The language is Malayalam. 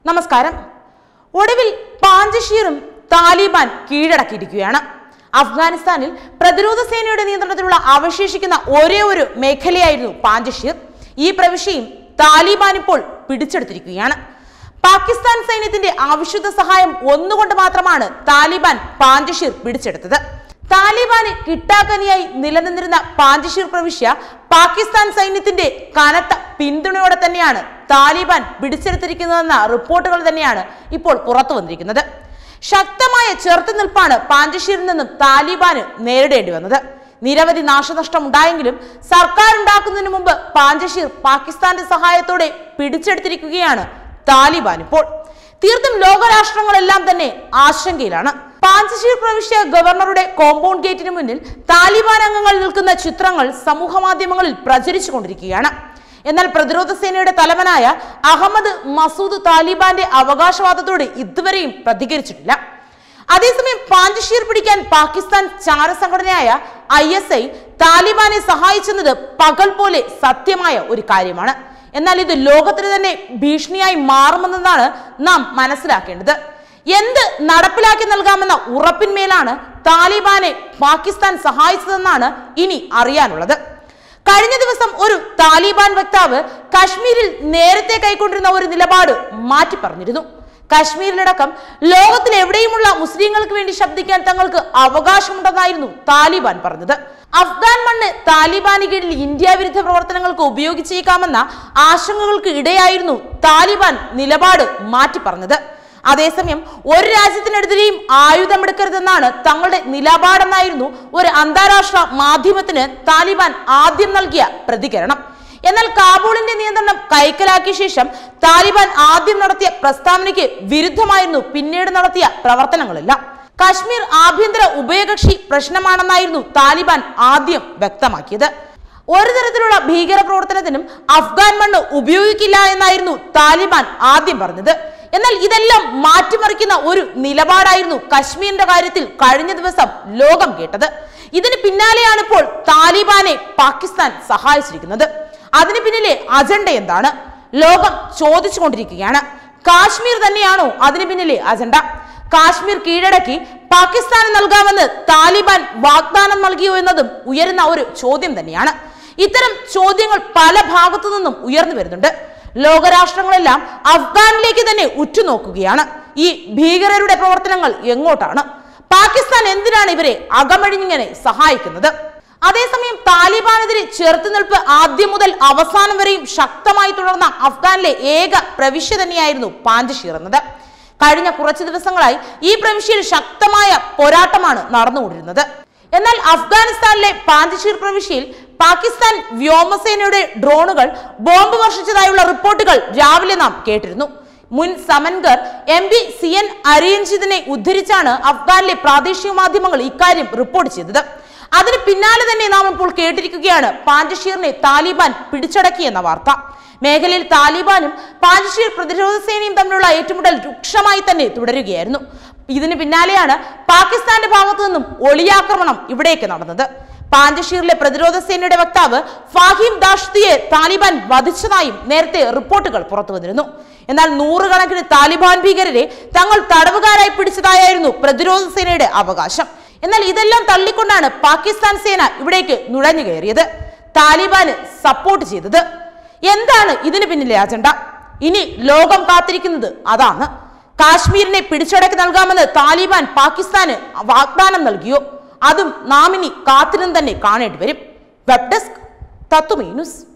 നമസ്കാരം ഒടുവിൽ പാഞ്ചഷീറും താലിബാൻ കീഴടക്കിയിരിക്കുകയാണ് അഫ്ഗാനിസ്ഥാനിൽ പ്രതിരോധ സേനയുടെ നിയന്ത്രണത്തിലുള്ള അവശേഷിക്കുന്ന ഒരേ ഒരു മേഖലയായിരുന്നു പാഞ്ചഷീർ ഈ പ്രവിശ്യയും താലിബാൻ ഇപ്പോൾ പിടിച്ചെടുത്തിരിക്കുകയാണ് പാകിസ്ഥാൻ സൈന്യത്തിന്റെ അവിശുദ്ധ സഹായം ഒന്നുകൊണ്ട് മാത്രമാണ് താലിബാൻ പാഞ്ചഷീർ പിടിച്ചെടുത്തത് താലിബാന് കിട്ടാക്കനിയായി നിലനിന്നിരുന്ന പാഞ്ചഷീർ പ്രവിശ്യ പാകിസ്ഥാൻ സൈന്യത്തിന്റെ കനത്ത പിന്തുണയോടെ തന്നെയാണ് താലിബാൻ പിടിച്ചെടുത്തിരിക്കുന്നതെന്ന റിപ്പോർട്ടുകൾ തന്നെയാണ് ഇപ്പോൾ പുറത്തു വന്നിരിക്കുന്നത് ശക്തമായ ചെറുത്തുനിൽപ്പാണ് പാഞ്ചഷീറിൽ നിന്നും താലിബാന് നേരിടേണ്ടി വന്നത് നിരവധി നാശനഷ്ടം ഉണ്ടായെങ്കിലും സർക്കാർ ഉണ്ടാക്കുന്നതിന് മുമ്പ് പാഞ്ചഷീർ പാകിസ്ഥാന്റെ സഹായത്തോടെ പിടിച്ചെടുത്തിരിക്കുകയാണ് താലിബാൻ ഇപ്പോൾ തീർത്തും ലോകരാഷ്ട്രങ്ങളെല്ലാം തന്നെ ആശങ്കയിലാണ് പാഞ്ചഷീർ പ്രവിശ്യ ഗവർണറുടെ കോമ്പൗണ്ട് ഗേറ്റിന് മുന്നിൽ താലിബാൻ അംഗങ്ങൾ നിൽക്കുന്ന ചിത്രങ്ങൾ സമൂഹ മാധ്യമങ്ങളിൽ പ്രചരിച്ചുകൊണ്ടിരിക്കുകയാണ് എന്നാൽ പ്രതിരോധ സേനയുടെ തലവനായ അഹമ്മദ് മസൂദ് താലിബാന്റെ അവകാശവാദത്തോട് ഇതുവരെയും പ്രതികരിച്ചിട്ടില്ല അതേസമയം പാഞ്ചഷീർ പിടിക്കാൻ പാകിസ്ഥാൻ ചാരസംഘടനയായ ഐ എസ് ഐ താലിബാനെ സഹായിച്ചെന്നത് പകൽ പോലെ സത്യമായ ഒരു കാര്യമാണ് എന്നാൽ ഇത് ലോകത്തിന് തന്നെ ഭീഷണിയായി മാറുമെന്നതാണ് നാം മനസ്സിലാക്കേണ്ടത് എന്ത് നടപ്പിലാക്കി നൽകാമെന്ന ഉറപ്പിന്മേലാണ് താലിബാനെ പാകിസ്ഥാൻ സഹായിച്ചതെന്നാണ് ഇനി അറിയാനുള്ളത് കഴിഞ്ഞ ദിവസം ഒരു താലിബാൻ വക്താവ് കശ്മീരിൽ നേരത്തെ കൈക്കൊണ്ടിരുന്ന ഒരു നിലപാട് മാറ്റി പറഞ്ഞിരുന്നു കശ്മീരിലടക്കം ലോകത്തിൽ എവിടെയുമുള്ള മുസ്ലിങ്ങൾക്ക് വേണ്ടി ശബ്ദിക്കാൻ തങ്ങൾക്ക് അവകാശമുണ്ടെന്നായിരുന്നു താലിബാൻ പറഞ്ഞത് അഫ്ഗാൻ മണ്ണ് താലിബാന് കീഴിൽ ഇന്ത്യ വിരുദ്ധ പ്രവർത്തനങ്ങൾക്ക് ഉപയോഗിച്ചേക്കാമെന്ന ആശങ്കകൾക്ക് ഇടയായിരുന്നു താലിബാൻ നിലപാട് മാറ്റി പറഞ്ഞത് അതേസമയം ഒരു രാജ്യത്തിനെതിരെയും ആയുധമെടുക്കരുതെന്നാണ് തങ്ങളുടെ നിലപാടെന്നായിരുന്നു ഒരു അന്താരാഷ്ട്ര മാധ്യമത്തിന് താലിബാൻ ആദ്യം നൽകിയ പ്രതികരണം എന്നാൽ കാബൂളിന്റെ നിയന്ത്രണം കൈക്കലാക്കിയ ശേഷം താലിബാൻ ആദ്യം നടത്തിയ പ്രസ്താവനയ്ക്ക് വിരുദ്ധമായിരുന്നു പിന്നീട് നടത്തിയ പ്രവർത്തനങ്ങളെല്ലാം കാശ്മീർ ആഭ്യന്തര ഉഭയകക്ഷി പ്രശ്നമാണെന്നായിരുന്നു താലിബാൻ ആദ്യം വ്യക്തമാക്കിയത് ഒരു തരത്തിലുള്ള ഭീകര പ്രവർത്തനത്തിനും അഫ്ഗാൻ മണ്ണ് ഉപയോഗിക്കില്ല എന്നായിരുന്നു താലിബാൻ ആദ്യം പറഞ്ഞത് എന്നാൽ ഇതെല്ലാം മാറ്റിമറിക്കുന്ന ഒരു നിലപാടായിരുന്നു കശ്മീരിന്റെ കാര്യത്തിൽ കഴിഞ്ഞ ദിവസം ലോകം കേട്ടത് ഇതിന് പിന്നാലെയാണ് ഇപ്പോൾ താലിബാനെ പാകിസ്ഥാൻ സഹായിച്ചിരിക്കുന്നത് അതിന് പിന്നിലെ അജണ്ട എന്താണ് ലോകം ചോദിച്ചുകൊണ്ടിരിക്കുകയാണ് കാശ്മീർ തന്നെയാണോ അതിന് പിന്നിലെ അജണ്ട കാശ്മീർ കീഴടക്കി പാകിസ്ഥാന് നൽകാമെന്ന് താലിബാൻ വാഗ്ദാനം നൽകിയോ എന്നതും ഉയരുന്ന ഒരു ചോദ്യം തന്നെയാണ് ഇത്തരം ചോദ്യങ്ങൾ പല ഭാഗത്തു നിന്നും ഉയർന്നു വരുന്നുണ്ട് ലോകരാഷ്ട്രങ്ങളെല്ലാം അഫ്ഗാനിലേക്ക് തന്നെ ഉറ്റുനോക്കുകയാണ് ഈ ഭീകരരുടെ പ്രവർത്തനങ്ങൾ എങ്ങോട്ടാണ് പാകിസ്ഥാൻ എന്തിനാണ് ഇവരെ അകമഴിഞ്ഞിങ്ങനെ സഹായിക്കുന്നത് അതേസമയം താലിബാനെതിരെ ചെറുത്തുനിൽപ്പ് ആദ്യം മുതൽ അവസാനം വരെയും ശക്തമായി തുടർന്ന അഫ്ഗാനിലെ ഏക പ്രവിശ്യ തന്നെയായിരുന്നു പാഞ്ചഷീർ എന്നത് കഴിഞ്ഞ കുറച്ച് ദിവസങ്ങളായി ഈ പ്രവിശ്യയിൽ ശക്തമായ പോരാട്ടമാണ് നടന്നുകൊണ്ടിരുന്നത് എന്നാൽ അഫ്ഗാനിസ്ഥാനിലെ പാഞ്ചഷീർ പ്രവിശ്യയിൽ പാകിസ്ഥാൻ വ്യോമസേനയുടെ ഡ്രോണുകൾ ബോംബ് വർഷിച്ചതായുള്ള റിപ്പോർട്ടുകൾ രാവിലെ നാം കേട്ടിരുന്നു മുൻ Samangan M P C N അരിയഞ്ചിതിനെ ഉദ്ധരിച്ചാണ് അഫ്ഗാനിലെ പ്രാദേശിക മാധ്യമങ്ങൾ ഇക്കാര്യം റിപ്പോർട്ട് ചെയ്തത് അതിന് പിന്നാലെ തന്നെ നാം ഇപ്പോൾ കേട്ടിരിക്കുകയാണ് പാഞ്ചഷീറിനെ താലിബാൻ പിടിച്ചടക്കിയെന്ന വാർത്ത മേഖലയിൽ താലിബാനും പാഞ്ചഷീർ പ്രതിരോധ സേനയും തമ്മിലുള്ള ഏറ്റുമുട്ടൽ രൂക്ഷമായി തന്നെ തുടരുകയായിരുന്നു ഇതിന് പിന്നാലെയാണ് പാകിസ്ഥാന്റെ ഭാഗത്തു നിന്നും ഒളിയാക്രമണം ഇവിടേക്ക് നടന്നത് പാഞ്ചഷീറിലെ പ്രതിരോധ സേനയുടെ വക്താവ് ഫാഹിം ദാഷ്തിയെ താലിബാൻ വധിച്ചതായും നേരത്തെ റിപ്പോർട്ടുകൾ പുറത്തു വന്നിരുന്നു എന്നാൽ നൂറുകണക്കിന് താലിബാൻ ഭീകരരെ തങ്ങൾ തടവുകാരായി പിടിച്ചതായിരുന്നു പ്രതിരോധ സേനയുടെ അവകാശം എന്നാൽ ഇതെല്ലാം തള്ളിക്കൊണ്ടാണ് പാകിസ്ഥാൻ സേന ഇവിടേക്ക് നുഴഞ്ഞു കയറിയത് താലിബാന് സപ്പോർട്ട് ചെയ്തത് എന്താണ് ഇതിന് പിന്നിലെ അജണ്ട ഇനി ലോകം കാത്തിരിക്കുന്നത് അതാണ് കാശ്മീരിനെ പിടിച്ചടക്കി നൽകാമെന്ന് താലിബാൻ പാകിസ്ഥാന് വാഗ്ദാനം നൽകിയോ അതും നാം ഇനി കാത്തിരുന്ന് തന്നെ കാണേണ്ടി വരും വെബ് ഡെസ്ക് തത്വമേ ന്യൂസ്